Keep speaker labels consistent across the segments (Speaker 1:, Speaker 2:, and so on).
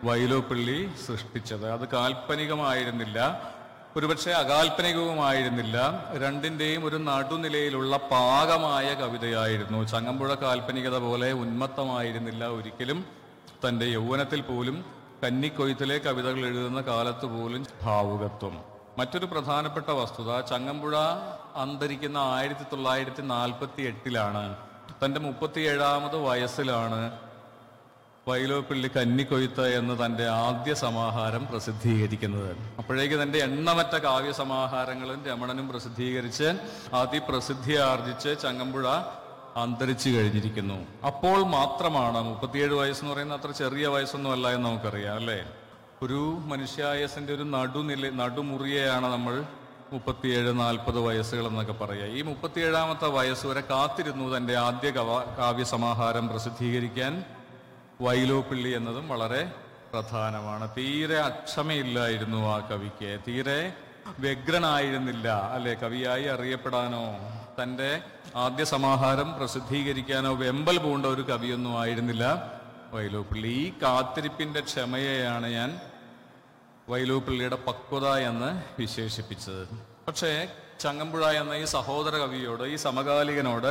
Speaker 1: വൈലോപ്പിള്ളി സൃഷ്ടിച്ചത് അത് കാൽപ്പനികമായിരുന്നില്ല ഒരുപക്ഷെ അകാൽപ്പനികവുമായിരുന്നില്ല രണ്ടിന്റെയും ഒരു നടുനിലയിലുള്ള പാകമായ കവിതയായിരുന്നു ചങ്ങമ്പുഴ കാൽപ്പനികത പോലെ ഉന്മത്തമായിരുന്നില്ല ഒരിക്കലും തന്റെ യൗവനത്തിൽ പോലും കന്നിക്കൊയ്ത്തിലെ കവിതകൾ എഴുതുന്ന കാലത്ത് പോലും ഭാവുകത്വം മറ്റൊരു പ്രധാനപ്പെട്ട വസ്തുത ചങ്ങമ്പുഴ അന്തരിക്കുന്ന ആയിരത്തി തൊള്ളായിരത്തി നാൽപ്പത്തി എട്ടിലാണ് തന്റെ മുപ്പത്തിയേഴാമത് വയസ്സിലാണ് വൈലോപ്പിള്ളി കന്നിക്കൊയ്ത്ത് എന്ന് തന്റെ ആദ്യ സമാഹാരം പ്രസിദ്ധീകരിക്കുന്നത് അപ്പോഴേക്ക് തന്റെ എണ്ണമറ്റ കാവ്യ സമാഹാരങ്ങളും രമണനും പ്രസിദ്ധീകരിച്ച് അതിപ്രസിദ്ധി ആർജിച്ച് ചങ്ങമ്പുഴ അന്തരിച്ചു കഴിഞ്ഞിരിക്കുന്നു അപ്പോൾ മാത്രമാണ് മുപ്പത്തിയേഴ് വയസ്സെന്ന് പറയുന്ന അത്ര ചെറിയ വയസ്സൊന്നും അല്ല എന്ന് നമുക്കറിയാം അല്ലേ ഒരു മനുഷ്യായസിന്റെ ഒരു നടുനില നടുമുറിയെയാണ് നമ്മൾ മുപ്പത്തിയേഴ് നാൽപ്പത് വയസ്സുകൾ എന്നൊക്കെ പറയുക ഈ മുപ്പത്തിയേഴാമത്തെ വയസ്സ് വരെ കാത്തിരുന്നു തന്റെ ആദ്യ കവ- കാവ്യ സമാഹാരം പ്രസിദ്ധീകരിക്കാൻ വൈലോപ്പിള്ളി എന്നതും വളരെ പ്രധാനമാണ് തീരെ അക്ഷമയില്ലായിരുന്നു ആ കവിക്ക് തീരെ വ്യഗ്രനായിരുന്നില്ല അല്ലെ കവിയായി അറിയപ്പെടാനോ തന്റെ ആദ്യ സമാഹാരം പ്രസിദ്ധീകരിക്കാനോ വെമ്പൽ പൂണ്ട ഒരു കവിയൊന്നും ആയിരുന്നില്ല വൈലോപ്പിള്ളി ഈ കാത്തിരിപ്പിന്റെ ക്ഷമയെയാണ് ഞാൻ വൈലോപ്പിള്ളിയുടെ പക്വത എന്ന് വിശേഷിപ്പിച്ചത് പക്ഷേ ചങ്ങമ്പുഴ എന്ന ഈ സഹോദര കവിയോട് ഈ സമകാലികനോട്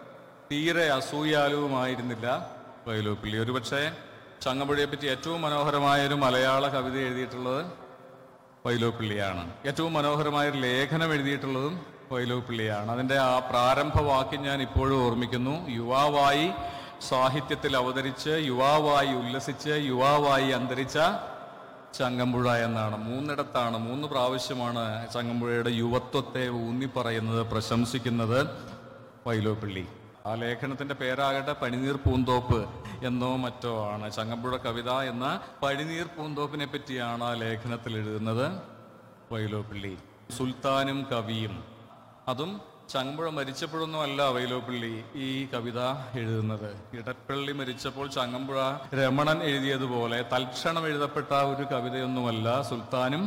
Speaker 1: തീരെ അസൂയാലുവുമായിരുന്നില്ല വൈലോപ്പിള്ളി ഒരുപക്ഷെ ചങ്ങമ്പുഴയെ പറ്റി ഏറ്റവും മനോഹരമായ ഒരു മലയാള കവിത എഴുതിയിട്ടുള്ളത് വൈലോപ്പിള്ളിയാണ് ഏറ്റവും മനോഹരമായ ഒരു ലേഖനം എഴുതിയിട്ടുള്ളതും വൈലോപ്പിള്ളിയാണ് അതിന്റെ ആ പ്രാരംഭ വാക്യം ഞാൻ ഇപ്പോഴും ഓർമ്മിക്കുന്നു യുവാവായി സാഹിത്യത്തിൽ അവതരിച്ച് യുവാവായി ഉല്ലസിച്ച് യുവാവായി അന്തരിച്ച ചങ്ങമ്പുഴ എന്നാണ് മൂന്നിടത്താണ് മൂന്ന് പ്രാവശ്യമാണ് ചങ്ങമ്പുഴയുടെ യുവത്വത്തെ ഊന്നി പറയുന്നത് പ്രശംസിക്കുന്നത് വൈലോപ്പിള്ളി ആ ലേഖനത്തിന്റെ പേരാകട്ടെ പനിനീർ പൂന്തോപ്പ് എന്നോ മറ്റോ ആണ് ചങ്ങമ്പുഴ കവിത എന്ന പനിനീർ പൂന്തോപ്പിനെ പറ്റിയാണ് ആ ലേഖനത്തിൽ എഴുതുന്നത് വൈലോപ്പിള്ളി സുൽത്താനും കവിയും അതും ചങ്ങമ്പുഴ മരിച്ചപ്പോഴൊന്നും അല്ല വൈലോപ്പിള്ളി ഈ കവിത എഴുതുന്നത് ഇടപ്പള്ളി മരിച്ചപ്പോൾ ചങ്ങമ്പുഴ രമണൻ എഴുതിയതുപോലെ തൽക്ഷണം എഴുതപ്പെട്ട ഒരു കവിതയൊന്നുമല്ല സുൽത്താനും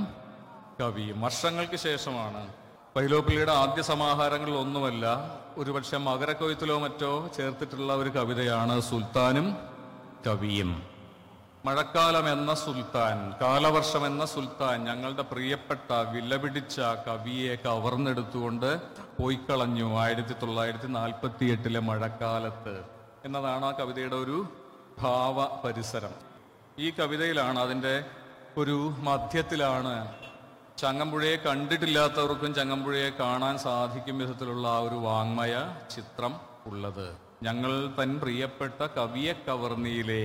Speaker 1: കവിയും വർഷങ്ങൾക്ക് ശേഷമാണ് വൈലോപ്പിള്ളിയുടെ ആദ്യ സമാഹാരങ്ങളിൽ ഒന്നുമല്ല ഒരുപക്ഷെ മകരക്കൊയ്ത്തിലോ മറ്റോ ചേർത്തിട്ടുള്ള ഒരു കവിതയാണ് സുൽത്താനും കവിയും മഴക്കാലം എന്ന സുൽത്താൻ കാലവർഷം എന്ന സുൽത്താൻ ഞങ്ങളുടെ പ്രിയപ്പെട്ട വിലപിടിച്ച കവിയെ കവർന്നെടുത്തുകൊണ്ട് പോയിക്കളഞ്ഞു ആയിരത്തി തൊള്ളായിരത്തി നാൽപ്പത്തി എട്ടിലെ മഴക്കാലത്ത് എന്നതാണ് ആ കവിതയുടെ ഒരു ഭാവ പരിസരം ഈ കവിതയിലാണ് അതിൻ്റെ ഒരു മധ്യത്തിലാണ് ചങ്ങമ്പുഴയെ കണ്ടിട്ടില്ലാത്തവർക്കും ചങ്ങമ്പുഴയെ കാണാൻ സാധിക്കും വിധത്തിലുള്ള ആ ഒരു വാങ്മയ ചിത്രം ഉള്ളത് ഞങ്ങൾ തൻ പ്രിയപ്പെട്ട കവിയെ കവർന്നിയിലേ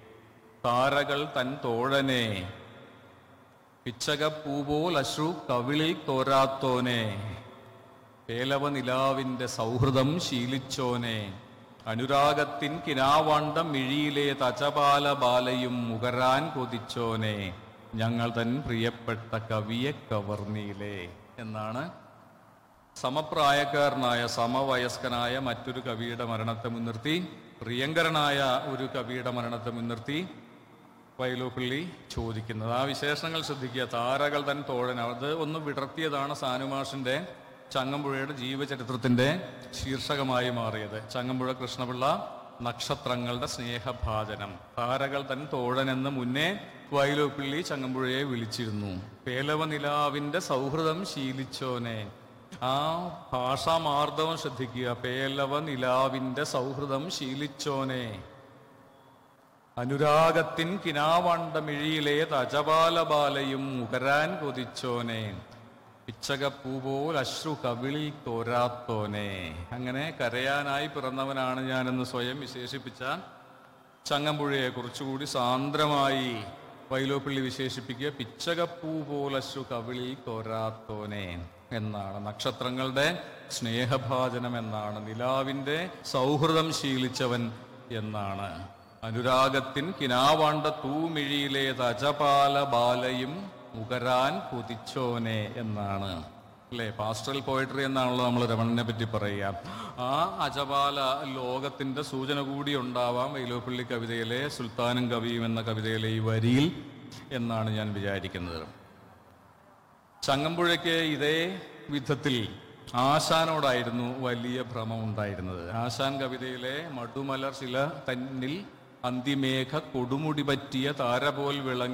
Speaker 1: താരകൾ തൻ തോഴനെ പിച്ചകപ്പൂപോൽ അശ്രു കവിളിൽ തോരാത്തോനെ പേലവ നിലാവിന്റെ സൗഹൃദം ശീലിച്ചോനെ അനുരാഗത്തിൻ കിനാവാണ്ടം മിഴിയിലെ തചപാല ബാലയും മുകരാൻ കൊതിച്ചോനെ ഞങ്ങൾ തൻ പ്രിയപ്പെട്ട കവിയെ കവർന്നിയിലേ എന്നാണ് സമപ്രായക്കാരനായ സമവയസ്കനായ മറ്റൊരു കവിയുടെ മരണത്തെ മുൻനിർത്തി പ്രിയങ്കരനായ ഒരു കവിയുടെ മരണത്തെ മുൻനിർത്തി വൈലോപ്പിള്ളി ചോദിക്കുന്നത് ആ വിശേഷങ്ങൾ ശ്രദ്ധിക്കുക താരകൾ തൻ തോഴൻ അത് ഒന്ന് വിടർത്തിയതാണ് സാനുമാഷിന്റെ ചങ്ങമ്പുഴയുടെ ജീവചരിത്രത്തിന്റെ ശീർഷകമായി മാറിയത് ചങ്ങമ്പുഴ കൃഷ്ണപിള്ള നക്ഷത്രങ്ങളുടെ സ്നേഹഭാജനം താരകൾ തൻ തോഴൻ എന്ന് മുന്നേ വൈലോപ്പിള്ളി ചങ്ങമ്പുഴയെ വിളിച്ചിരുന്നു പേലവ നിലാവിന്റെ സൗഹൃദം ശീലിച്ചോനെ ആ ഭാഷാമാർദ്ദവം ശ്രദ്ധിക്കുക പേലവ നിലാവിന്റെ സൗഹൃദം ശീലിച്ചോനെ അനുരാഗത്തിൻ കിനാവണ്ടമിഴിയിലെ തജപാലബാലയും മുകരാൻ കൊതിച്ചോനെ പിച്ചകപ്പൂപോൽ അശ്രു കവിളിൽ തോരാത്തോനെ അങ്ങനെ കരയാനായി പിറന്നവനാണ് ഞാനെന്ന് സ്വയം വിശേഷിപ്പിച്ച ചങ്ങമ്പുഴയെ കുറച്ചുകൂടി സാന്ദ്രമായി വൈലോപ്പിള്ളി വിശേഷിപ്പിക്കുക പിച്ചകപ്പൂ പോലശ്രു കവിളിൽ തോരാത്തോനെ എന്നാണ് നക്ഷത്രങ്ങളുടെ സ്നേഹഭാജനം എന്നാണ് നിലാവിന്റെ സൗഹൃദം ശീലിച്ചവൻ എന്നാണ് അനുരാഗത്തിൻ കിനാവാണ്ട തൂമിഴിയിലെ തജപാല ബാലയും മുകരാൻ കൊതിച്ചോനെ എന്നാണ് അല്ലേ പാസ്റ്ററൽ പോയട്രി എന്നാണല്ലോ നമ്മൾ രമണനെ പറ്റി പറയുക ആ അജപാല ലോകത്തിന്റെ സൂചന കൂടി ഉണ്ടാവാം വൈലോപ്പള്ളി കവിതയിലെ സുൽത്താനും കവിയും എന്ന കവിതയിലെ ഈ വരിയിൽ എന്നാണ് ഞാൻ വിചാരിക്കുന്നത് ചങ്ങമ്പുഴയ്ക്ക് ഇതേ വിധത്തിൽ ആശാനോടായിരുന്നു വലിയ ഭ്രമം ഉണ്ടായിരുന്നത് ആശാൻ കവിതയിലെ മടുമലർ ശില തന്നിൽ അന്തിമേഘ കൊടുമുടി പറ്റിയ താര പോൽ വിളങ്ങി